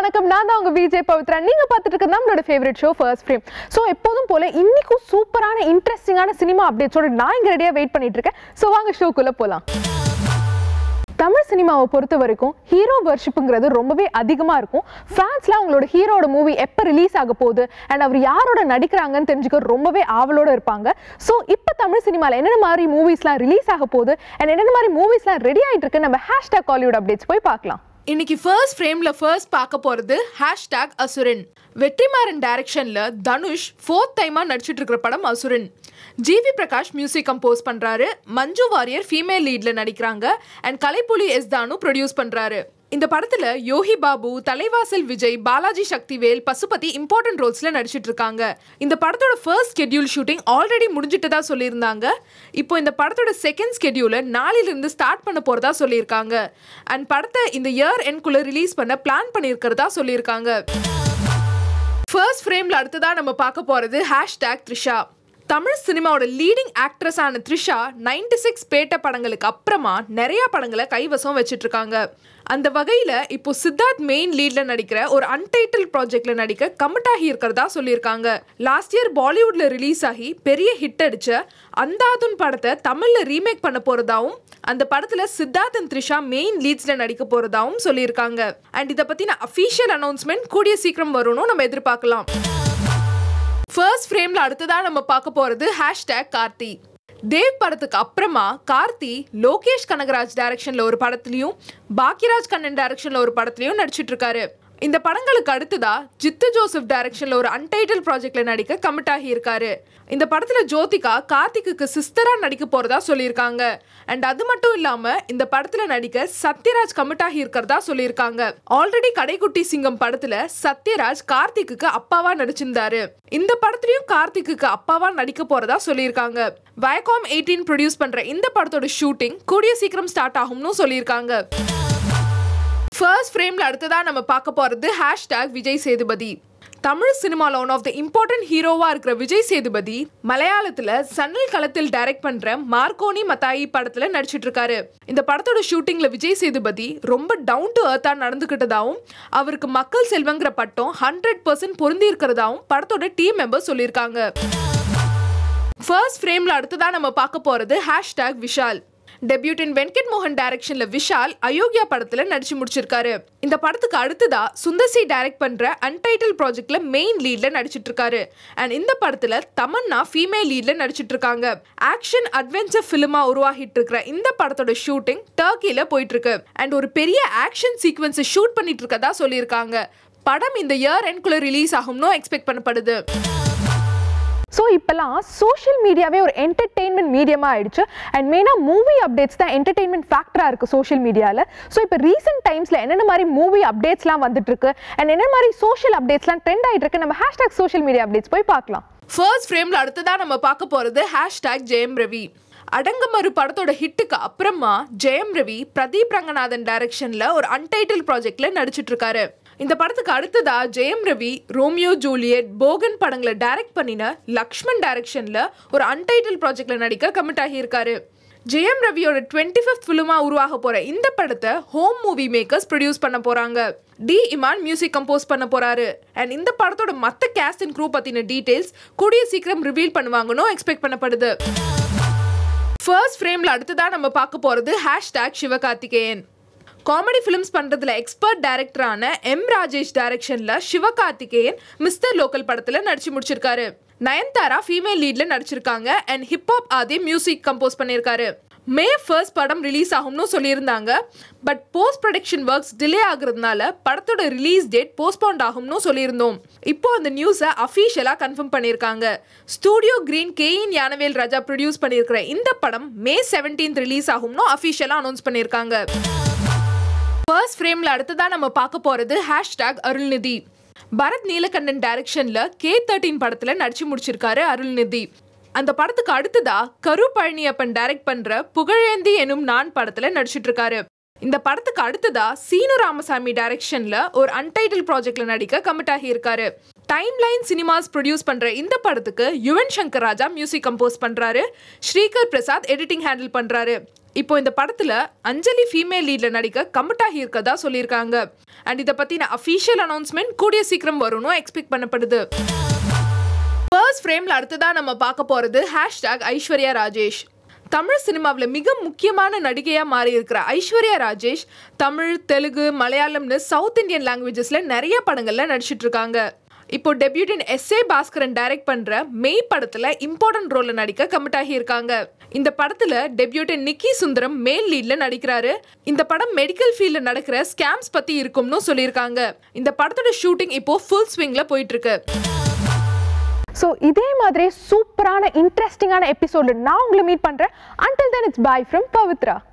வணக்கம் நான் தான் உங்க விஜய் பவித்ரா நீங்க பார்த்துட்டு இருக்கிறது நம்மளோட favourite show first frame so எப்போதும் போல இன்னைக்கும் சூப்பரான இன்ட்ரெஸ்டிங்கான சினிமா அப்டேட்ஸோட நான் இங்க ரெடியா வெயிட் பண்ணிட்டு இருக்கேன் ஸோ வாங்க ஷோக்குள்ள போலாம் தமிழ் சினிமாவை பொறுத்த வரைக்கும் ஹீரோ வர்ஷிப்புங்கிறது ரொம்பவே அதிகமாக இருக்கும் ஃபேன்ஸ்லாம் அவங்களோட ஹீரோட மூவி எப்போ ரிலீஸ் ஆக போகுது அண்ட் அவர் யாரோட நடிக்கிறாங்கன்னு தெரிஞ்சுக்க ரொம்பவே ஆவலோட இருப்பாங்க ஸோ இப்போ தமிழ் சினிமாவில் என்னென்ன மாதிரி மூவிஸ்லாம் ரிலீஸ் ஆக போகுது அண்ட் என்னென்ன மாதிரி மூவிஸ்லாம் ரெடி ஆகிட்டு இருக்கு நம்ம ஹேஷ்டாக் காலிவுட் அப்டேட்ஸ் போய் பார்க்கலாம் இன்னைக்கு ஃபர்ஸ்ட் ஃப்ரேம்ல ஃபர்ஸ்ட் பார்க்க போறது ஹேஷ்டாக் அசுரன் வெற்றிமாறன் டைரக்ஷன்ல தனுஷ் ஃபோர்த் டைமா நடிச்சிட்டு இருக்கிற படம் அசுரன் ஜிவி பிரகாஷ் மியூசிக் கம்போஸ் பண்றாரு மஞ்சு வாரியர் ஃபீமேல் லீட்ல நடிக்கிறாங்க and Kalaipuli S Thanu produce பண்றாரு இந்த படத்துல யோகி பாபு தலைவாசல் விஜய் பாலாஜி சக்திவேல் பசுபதி இம்பார்ட்டன்ட் ரோல்ஸ்ல நடிச்சிட்டு இருக்காங்க இந்த படத்தோட ஃபர்ஸ்ட் ஸ்கெட்யூல் ஷூட்டிங் ஆல்ரெடி முடிஞ்சிட்டதா சொல்லியிருந்தாங்க இப்போ இந்த படத்தோட செகண்ட் ஸ்கெட்யூலை நாளிலிருந்து ஸ்டார்ட் பண்ண போறதா சொல்லியிருக்காங்க அண்ட் படத்தை இந்த இயர் எண்ட்குள்ள ரிலீஸ் பண்ண பிளான் பண்ணியிருக்கிறதா சொல்லியிருக்காங்க ஃபர்ஸ்ட் ஃப்ரேம்ல அடுத்ததா நம்ம பார்க்க போறது ஹேஷ்டேக் த்ரிஷா தமிழ் சினிமாவோட லீடிங் ஆக்ட்ரஸான த்ரிஷா நைன்டி சிக்ஸ் பேட்ட படங்களுக்கு அப்புறமா நிறைய படங்களை கைவசம் வச்சிட்டு இருக்காங்க அந்த வகையில இப்போ சித்தார்த் மெயின் லீட்ல நடிக்கிற ஒரு அன்டைட்டில் ப்ராஜெக்ட்ல நடிக்க கமிட் ஆகி இருக்கிறதா சொல்லியிருக்காங்க லாஸ்ட் இயர் பாலிவுட்ல ரிலீஸ் ஆகி பெரிய ஹிட் அடிச்ச அந்தாதுன் படத்தை தமிழ்ல ரீமேக் பண்ண போறதாவும் அந்த படத்துல சித்தார்த் அண்ட் த்ரிஷா மெயின் லீட்ஸ்ல நடிக்க போறதாவும் சொல்லியிருக்காங்க அண்ட் இதை பத்தின அஃபீஷியல் அனௌன்ஸ்மெண்ட் கூடிய சீக்கிரம் வரும்னு நம்ம எதிர்பார்க்கலாம் ஃபர்ஸ்ட் ஃப்ரேம்ல அடுத்ததா நம்ம பார்க்க போறது ஹேஷ்டேக் கார்த்தி தேவ் படத்துக்கு அப்புறமா கார்த்தி லோகேஷ் கனகராஜ் டைரக்ஷன்ல ஒரு படத்துலயும் பாக்கியராஜ் கண்ணன் டைரக்ஷன்ல ஒரு படத்துலயும் நடிச்சிட்டு இருக்காரு இந்த படங்களுக்கு அடுத்ததா ஜித்து ஜோசப் டைரக்ஷன்ல ஒரு அன்டைட்டில் ப்ராஜெக்ட்ல நடிக்க கமிட் ஆகி இருக்காரு இந்த படத்துல ஜோதிகா கார்த்திக்கு சிஸ்டரா நடிக்க போறதா சொல்லியிருக்காங்க அண்ட் அது மட்டும் இல்லாம இந்த படத்துல நடிக்க சத்யராஜ் கமிட் ஆகி இருக்கிறதா சொல்லியிருக்காங்க ஆல்ரெடி கடைக்குட்டி சிங்கம் படத்துல சத்யராஜ் கார்த்திக்கு அப்பாவா நடிச்சிருந்தாரு இந்த படத்துலயும் கார்த்திக்கு அப்பாவா நடிக்க போறதா சொல்லியிருக்காங்க வயகாம் எயிட்டீன் ப்ரொடியூஸ் பண்ற இந்த படத்தோட ஷூட்டிங் கூடிய சீக்கிரம் ஸ்டார்ட் ஆகும்னு சொல்லியிருக்காங்க ஃபர்ஸ்ட் ஃப்ரேம்ல அடுத்ததா நம்ம பார்க்க போறது ஹேஷ்டாக் விஜய் சேதுபதி தமிழ் சினிமாவில் ஒன் ஆஃப் த இம்பார்ட்டன்ட் ஹீரோவா இருக்கிற விஜய் சேதுபதி மலையாளத்துல சன்னல் களத்தில் டைரக்ட் பண்ற மார்க்கோனி மத்தாயி படத்துல நடிச்சிட்டு இருக்காரு இந்த படத்தோட ஷூட்டிங்ல விஜய் சேதுபதி ரொம்ப டவுன் டு அர்த்தா நடந்துகிட்டதாவும் அவருக்கு மக்கள் செல்வங்கிற பட்டம் ஹண்ட்ரட் பர்சன்ட் பொருந்தி இருக்கிறதாவும் படத்தோட டீம் மெம்பர்ஸ் சொல்லியிருக்காங்க ஃபர்ஸ்ட் ஃப்ரேம்ல அடுத்ததா நம்ம பார்க்க போறது ஹேஷ்டாக் விஷால் டெபியூட்டின் வெங்கட் மோகன் டைரக்ஷன்ல விஷால் அயோக்கியா படத்துல நடிச்சு முடிச்சிருக்காரு இந்த படத்துக்கு அடுத்ததா சுந்தர்சி டைரக்ட் பண்ற அன்டைட்டில் ப்ராஜெக்ட்ல மெயின் லீட்ல நடிச்சிட்டு இருக்காரு அண்ட் இந்த படத்துல தமன்னா ஃபீமேல் லீட்ல நடிச்சிட்டு இருக்காங்க ஆக்ஷன் அட்வென்ச்சர் ஃபிலிமா உருவாகிட்டு இருக்கிற இந்த படத்தோட ஷூட்டிங் டர்க்கில போயிட்டு இருக்கு அண்ட் ஒரு பெரிய ஆக்ஷன் சீக்வன்ஸை ஷூட் பண்ணிட்டு இருக்கதா சொல்லியிருக்காங்க படம் இந்த இயர் எண்ட்குள்ள ரிலீஸ் ஆகும்னு எக்ஸ்பெக்ட் பண்ணப்படுது ஸோ இப்போல்லாம் சோஷியல் மீடியாவே ஒரு என்டர்டெயின்மெண்ட் மீடியமாக ஆயிடுச்சு அண்ட் மெயினாக மூவி அப்டேட்ஸ் தான் என்டர்டெயின்மெண்ட் ஃபேக்டராக இருக்குது சோஷியல் மீடியாவில் ஸோ இப்போ ரீசெண்ட் டைம்ஸில் என்னென்ன மாதிரி மூவி அப்டேட்ஸ்லாம் வந்துட்டு இருக்கு அண்ட் என்னென்ன மாதிரி சோஷியல் அப்டேட்ஸ்லாம் ட்ரெண்ட் ஆகிட்டு இருக்கு நம்ம ஹேஷ்டாக் சோஷியல் மீடியா அப்டேட்ஸ் போய் பார்க்கலாம் ஃபர்ஸ்ட் ஃப்ரேம்ல அடுத்ததா நம்ம பார்க்க போறது ஹேஷ்டாக் ஜெயம் ரவி அடங்கமறு படத்தோட ஹிட்டுக்கு அப்புறமா ஜெயம் ரவி பிரதீப் ரங்கநாதன் டைரக்ஷன்ல ஒரு அன்டைட்டில் ப்ராஜெக்ட்ல நடிச்சிட்டு இருக்காரு இந்த படத்துக்கு அடுத்ததா ஜெயம் ரவி ரோமியோ ஜூலியட் போகன் படங்களை டைரக்ட் பண்ணின லக்ஷ்மண் டைரக்ஷன்ல ஒரு அன்டைட்டில் ப்ராஜெக்ட்ல நடிக்க கமிட் ஆகியிருக்காரு ஜெயம் ரவியோட டுவெண்ட்டி ஃபிஃப்த் ஃபிலிமா உருவாக போற இந்த படத்தை ஹோம் மூவி மேக்கர்ஸ் ப்ரொடியூஸ் பண்ண போறாங்க டி இமான் மியூசிக் கம்போஸ் பண்ண போறாரு அண்ட் இந்த படத்தோட மற்ற கேஸ்ட் அண்ட் க்ரூ பத்தின டீடைல்ஸ் கூடிய சீக்கிரம் ரிவீல் பண்ணுவாங்கன்னு எக்ஸ்பெக்ட் பண்ணப்படுது ஃபர்ஸ்ட் ஃப்ரேம்ல அடுத்ததா நம்ம பார்க்க போறது ஹேஷ்டாக் சிவகார்த்திகேயன் காமெடி ஃபிலிம்ஸ் பண்றதுல எக்ஸ்பர்ட் டைரக்டரான எம் ராஜேஷ் டைரக்ஷன்ல சிவகார்த்திகேயன் மிஸ்டர் லோக்கல் படத்துல நடிச்சு முடிச்சிருக்காரு நயன்தாரா ஃபீமேல் லீட்ல நடிச்சிருக்காங்க and hip hop Aadhi music compose பண்ணியிருக்காரு மே ஃபர்ஸ்ட் படம் ரிலீஸ் ஆகும்னு சொல்லியிருந்தாங்க but post production works delay ஆகுறதுனால படத்தோட ரிலீஸ் டேட் போஸ்ட்போண்ட் ஆகும்னு சொல்லியிருந்தோம் இப்போ அந்த நியூஸை அஃபீஷியலாக கன்ஃபார்ம் பண்ணியிருக்காங்க ஸ்டூடியோ கிரீன் கேயின் யானவேல் ராஜா ப்ரொடியூஸ் பண்ணியிருக்கிற இந்த படம் மே செவன்டீன்த் ரிலீஸ் ஆகும்னு அஃபீஷியலாக அனௌன்ஸ் பண்ணியிருக்காங்க ஃபர்ஸ்ட் ஃப்ரேம்ல அடுத்ததா நம்ம பார்க்க போறது ஹேஷ்டாக் அருள்நிதி பரத் நீலகண்டன் டைரக்ஷன்ல கே தேர்ட்டீன் படத்துல நடிச்சு முடிச்சிருக்காரு அருள்நிதி அந்த படத்துக்கு அடுத்ததா கரு பழனியப்பன் டைரக்ட் பண்ற புகழேந்தி எனும் நான் படத்துல நடிச்சிட்டு இருக்காரு இந்த படத்துக்கு அடுத்ததா சீனு ராமசாமி டைரக்ஷன்ல ஒரு அன்டைட்டில் ப்ராஜெக்ட்ல நடிக்க கமிட் ஆகி இருக்காரு டைம் லைன் சினிமாஸ் ப்ரொடியூஸ் பண்ற இந்த படத்துக்கு யுவன் சங்கர் ராஜா மியூசிக் கம்போஸ் பண்றாரு ஸ்ரீகர் பிரசாத் எடிட்டிங் ஹேண்டில் பண்றாரு இப்போ இந்த படத்துல அஞ்சலி ஃபீமேல் லீட்ல நடிக்க கமிட் ஆகி இருக்கதா சொல்லியிருக்காங்க அண்ட் இதை பத்தின அஃபீஷியல் அனௌன்ஸ்மெண்ட் கூடிய சீக்கிரம் வரும்னு எக்ஸ்பெக்ட் பண்ணப்படுது ஃபர்ஸ்ட் ஃப்ரேம்ல அடுத்ததா நம்ம பார்க்க போறது ஹேஷ்டாக் ஐஸ்வர்யா ராஜேஷ் தமிழ் சினிமாவில் மிக முக்கியமான நடிகையாக மாறி இருக்கிற ஐஸ்வர்யா ராஜேஷ் தமிழ் தெலுங்கு மலையாளம்னு சவுத் இந்தியன் லாங்குவேஜஸில் நிறைய படங்களில் நடிச்சிட்டு இருக்காங்க இப்போ டெபியூட்டின் எஸ் ஏ பாஸ்கரன் டைரக்ட் பண்ற மெய் படத்துல இம்பார்ட்டன்ட் ரோல்ல நடிக்க கமிட் ஆகி இருக்காங்க இந்த படத்துல டெபியூட்டின் நிக்கி சுந்தரம் மேல் லீட்ல நடிக்கிறாரு இந்த படம் மெடிக்கல் ஃபீல்ட்ல நடக்கிற ஸ்கேம்ஸ் பத்தி இருக்கும்னு சொல்லியிருக்காங்க இந்த படத்தோட ஷூட்டிங் இப்போ ஃபுல் ஸ்விங்ல போயிட்டு இருக்கு ஸோ இதே மாதிரி சூப்பரான இன்ட்ரெஸ்டிங்கான எபிசோடு நான் உங்களை மீட் பண்ணுறேன் until then it's bye from Pavithra